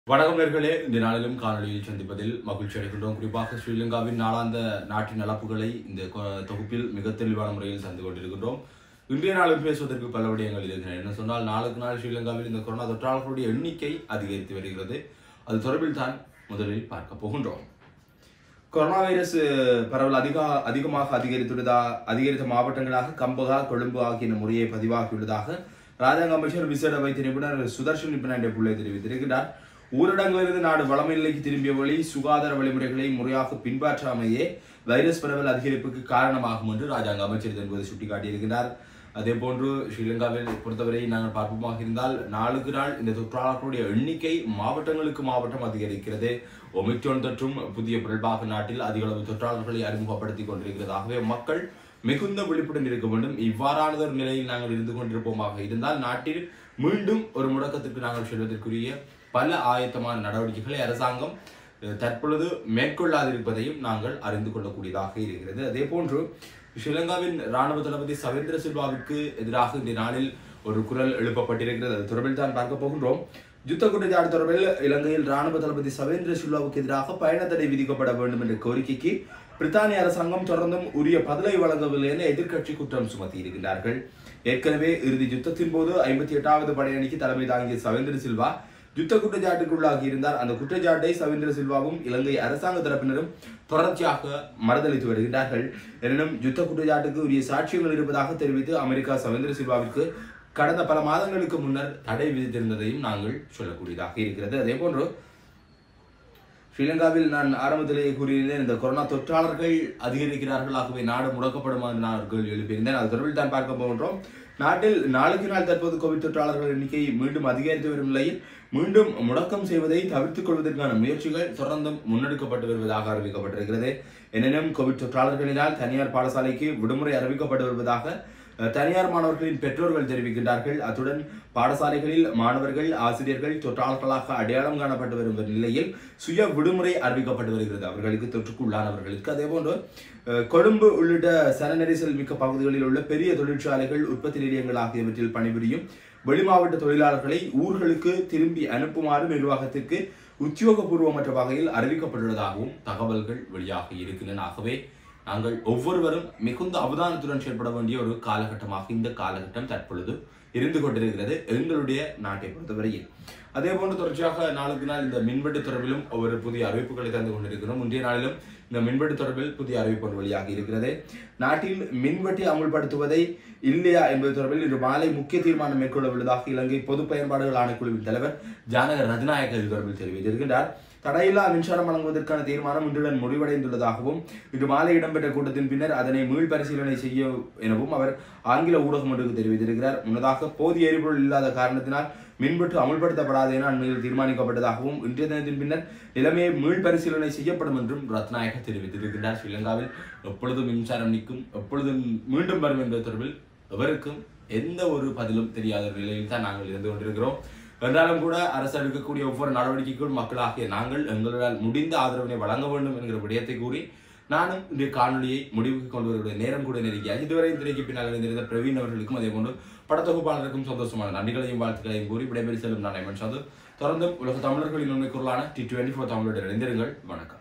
வணக்கம் நேர்களே இந்த நாளிலும் காணொலியில் சந்திப்பதில் மகிழ்ச்சி அடைகின்றோம் குறிப்பாக ஸ்ரீலங்காவின் நாளாந்த நாட்டின் நடப்புகளை இந்த கொ- தொகுப்பில் மிக தெளிவான முறையில் தந்து கொண்டிருக்கின்றோம் இன்றைய நாளும் பேசுவதற்கு பல விடயங்கள் இருக்கின்றன என்ன சொன்னால் நாளுக்கு நாள் ஸ்ரீலங்காவில் இந்த கொரோனா தொற்றாளர்களுடைய எண்ணிக்கை அதிகரித்து வருகிறது அது தொடர்பில் தான் முதலில் பார்க்க போகின்றோம் கொரோனா வைரஸ் பரவல் அதிக அதிகமாக அதிகரித்துள்ளதா அதிகரித்த மாவட்டங்களாக கம்பகா கொழும்பு ஆகிய முறையை பதிவாகியுள்ளதாக ராஜாங்க அமைச்சர் விசேட வைத்திய நிபுணர் சுதர்ஷன் நிபுணர் புள்ளை தெரிவித்திருக்கிறார் ஊரடங்கிலிருந்து நாடு வளமை நிலைக்கு திரும்பிய வழி சுகாதார வழிமுறைகளை முறையாக பின்பற்றாமையே வைரஸ் பரவல் அதிகரிப்புக்கு காரணமாகும் என்று ராஜாங்க அமைச்சர் என்பதை சுட்டிக்காட்டியிருக்கிறார் அதே போன்று ஸ்ரீலங்காவில் பொறுத்தவரை நாங்கள் பார்ப்போமாக இருந்தால் நாளுக்கு நாள் இந்த தொற்றாளர்களுடைய எண்ணிக்கை மாவட்டங்களுக்கு மாவட்டம் அதிகரிக்கிறது ஒமிக்ரான் தொற்றும் புதிய பிறழ்பாக நாட்டில் அதிக அளவு தொற்றாளர்களை அறிமுகப்படுத்திக் கொண்டிருக்கிறது ஆகவே மக்கள் மிகுந்த விழிப்புடன் இருக்க வேண்டும் இவ்வாறானதொரு நிலையில் நாங்கள் இருந்து கொண்டிருப்போமாக இருந்தால் நாட்டில் மீண்டும் ஒரு முடக்கத்திற்கு நாங்கள் செல்வதற்குரிய பல ஆயத்தமான நடவடிக்கைகளை அரசாங்கம் அஹ், தற்பொழுது மேற்கொள்ளாதிருப்பதையும் நாங்கள் அறிந்து கொள்ளக்கூடியதாக இருக்கிறது அதே போன்று ஸ்ரீலங்காவின் ராணுவ தளபதி சவேந்திர சில்வாவிற்கு எதிராக இந்த நாளில் ஒரு குரல் எழுப்பப்பட்டிருக்கிறது அது தொடர்பில் தான் பார்க்க போகின்றோம் யுத்த குற்றச்சாட்டு தொடர்பில் இலங்கையில் ராணுவ தளபதி சவேந்திர சில்வாவுக்கு எதிராக பயண தடை விதிக்கப்பட வேண்டும் என்ற கோரிக்கைக்கு பிரித்தானிய அரசாங்கம் தொடர்ந்தும் உரிய பதிலை வழங்கவில்லை என எதிர்க்கட்சி குற்றம் சுமத்தி இருக்கின்றார்கள் ஏற்கனவே இறுதி யுத்தத்தின் போது ஐம்பத்தி எட்டாவது படையணிக்கு தலைமை தாங்கிய சவேந்திர சில்வா யுத்த குற்றச்சாட்டுக்குள்ளாகி இருந்தார் அந்த குற்றச்சாட்டை சவேந்திர சில்வாவும் இலங்கை அரசாங்க தரப்பினரும் தொடர்ச்சியாக மறுதளித்து வருகின்றார்கள் எனினும் யுத்த குற்றச்சாட்டுக்கு உரிய சாட்சியங்கள் இருப்பதாக தெரிவித்து அமெரிக்கா சவேந்திர சில்வாவிற்கு கடந்த பல மாதங்களுக்கு முன்னர் தடை விதித்திருந்ததையும் நாங்கள் சொல்லக்கூடியதாக இருக்கிறது அதே போன்று ஸ்ரீலங்காவில் நான் ஆரம்பத்திலேயே கூறியிருந்தேன் இந்த கொரோனா தொற்றாளர்கள் அதிகரிக்கிறார்கள் ஆகவே நாடு முடக்கப்படுமா என்று நான் ஒரு கேள்வி எழுப்பியிருந்தேன் அது தொடர்பில் தான் பார்க்க போகின்றோம் நாட்டில் நாளுக்கு நாள் தற்போது கோவிட் தொற்றாளர்கள் எண்ணிக்கை மீண்டும் அதிகரித்து வரும் நிலையில் மீண்டும் முடக்கம் செய்வதை தவிர்த்துக் கொள்வதற்கான முயற்சிகள் தொடர்ந்தும் முன்னெடுக்கப்பட்டு வருவதாக அறிவிக்கப்பட்டிருக்கிறது எனினும் கோவிட் தொற்றாளர்களினால் தனியார் பாடசாலைக்கு விடுமுறை அறிவிக்கப்பட்டு வருவதாக அஹ், தனியார் மாணவர்களின் பெற்றோர்கள் தெரிவிக்கின்றார்கள் அத்துடன் பாடசாலைகளில் மாணவர்கள் ஆசிரியர்கள் தொற்றாளர்களாக அடையாளம் காணப்பட்டு வரும் நிலையில் சுய விடுமுறை அறிவிக்கப்பட்டு வருகிறது அவர்களுக்கு தொற்றுக்கு உள்ளானவர்களுக்கு அதேபோன்று அஹ், கொழும்பு உள்ளிட்ட சன நெரிசல் மிக்க பகுதிகளில் உள்ள பெரிய தொழிற்சாலைகள் உற்பத்தி நிலையங்கள் ஆகியவற்றில் பணிபுரியும் வெளிமாவட்ட தொழிலாளர்களை ஊர்களுக்கு திரும்பி அனுப்புமாறு நிர்வாகத்திற்கு உத்தியோகபூர்வமற்ற வகையில் அறிவிக்கப்பட்டுள்ளதாகவும் தகவல்கள் வெளியாகி இருக்கின்றன ஆகவே நாங்கள் ஒவ்வொருவரும் மிகுந்த அவதானத்துடன் செயல்பட வேண்டிய ஒரு காலகட்டமாக இந்த காலகட்டம் தற்பொழுது இருந்து கொண்டிருக்கிறது எங்களுடைய நாட்டை பொறுத்தவரையில் அதே போன்று தொடர்ச்சியாக நாளுக்கு நாள் இந்த மின்வெட்டு தொடர்பிலும் ஒவ்வொரு புதிய அறிவிப்புகளை தந்து கொண்டிருக்கிறோம் முந்தைய நாளிலும் இந்த மின்வெட்டு தொடர்பில் புதிய அறிவிப்பு ஒன்று வெளியாகி இருக்கிறது நாட்டில் மின்வெட்டை அமுல்படுத்துவதை இல்லையா என்பது தொடர்பில் இன்று மாலை முக்கிய தீர்மானம் மேற்கொள்ள உள்ளதாக இலங்கை பொது பயன்பாடுகள் ஆணைக்குழுவின் தலைவர் ஜானக ரத்நாயக்க இது தொடர்பில் தெரிவித்திருக்கின்றார் தடையில்லா மின்சாரம் வழங்குவதற்கான தீர்மானம் இன்றுடன் முடிவடைந்துள்ளதாகவும் இன்று மாலை இடம்பெற்ற கூட்டத்தின் பின்னர் அதனை மீள்பரிசீலனை செய்ய எனவும் அவர் ஆங்கில ஊடகம் ஒன்றுக்கு தெரிவித்திருக்கிறார் முன்னதாக போதிய எரிபொருள் இல்லாத காரணத்தினால் மின்வெட்டு அமுல்படுத்தப்படாது என அண்மையில் தீர்மானிக்கப்பட்டதாகவும் இன்றைய தினத்தின் பின்னர் நிலைமையை மீள்பரிசீலனை செய்யப்படும் என்றும் ரத்நாயக தெரிவித்திருக்கிறார் ஸ்ரீலங்காவில் எப்பொழுதும் மின்சாரம் நிற்கும் எப்பொழுதும் மீண்டும் வரும் என்பது தொடர்பில் எவருக்கும் எந்த ஒரு பதிலும் தெரியாத ஒரு நிலையில் தான் நாங்கள் இருந்து கொண்டிருக்கிறோம் என்றாலும் கூட அரசு எடுக்கக்கூடிய ஒவ்வொரு நடவடிக்கைக்கும் மக்களாகிய நாங்கள் எங்களால் முடிந்த ஆதரவினை வழங்க வேண்டும் என்கிற விடயத்தை கூறி நானும் இந்த காணொலியை முடிவுக்கு கொண்டு வருவதற்கு நேரம் கூட நெருங்கியார் இதுவரை திரைக்கு பின்னால் இணைந்திருந்த பிரவீன் அவர்களுக்கும் அதே போன்று படத்தொகுப்பாளருக்கும் சந்தோஷமான நன்றிகளையும் வாழ்த்துக்களையும் கூறி விடைபெறி செல்லும் நான் ஐமன் சாது தொடர்ந்தும் உலக தமிழர்களின் உண்மை குரலான டி டுவெண்ட்டி ஃபோர் தமிழோடு இணைந்திருங்கள் வணக்கம்